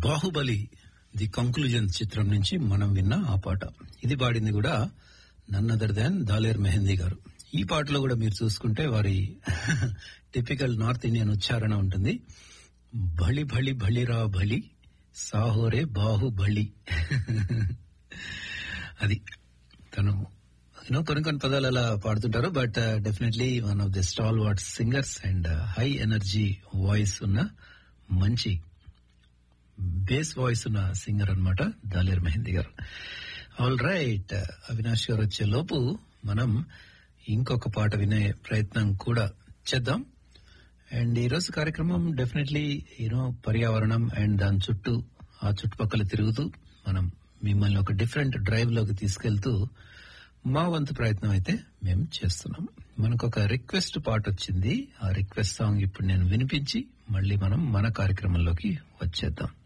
Baahubali the conclusion చిత్రం నుంచి మనం విన్న ఆ పాట ఇది పాడింది కూడా నన్ అదర్ దాన్ దాలేర్ మెహందీ గారు ఈ పాటలో కూడా మీరు చూసుకుంటే వారి టిపికల్ నార్త్ ఇండియన్ ఉచ్చారణ ఉంటుంది బలి బలి బలిరా బలి సాహోరే బాహుబలి అది తను యూనో కొన్ని కొన్ని పదాలు అలా పాడుతుంటారు but definitely one of the stalwart singers and high energy voice ఉన్న మంచి బేస్ వాయిస్ ఉన్న సింగర్ అన్నమాట దాలేర్ మెహందీ గారు ఆల్ రైట్ అవినాష్ గారు వచ్చే లోపు మనం ఇంకొక పాట వినే ప్రయత్నం కూడా చేద్దాం అండ్ ఈ రోజు కార్యక్రమం డెఫినెట్లీ యూనో పర్యావరణం అండ్ దాని చుట్టూ ఆ చుట్టుపక్కల తిరుగుతూ మనం మిమ్మల్ని ఒక డిఫరెంట్ డ్రైవ్ లోకి తీసుకెళ్తూ మా వంతు ప్రయత్నం అయితే మేము చేస్తున్నాం మనకు ఒక రిక్వెస్ట్ పాట వచ్చింది ఆ రిక్వెస్ట్ సాంగ్ ఇప్పుడు నేను వినిపించి మళ్ళీ మనం మన కార్యక్రమంలోకి వచ్చేద్దాం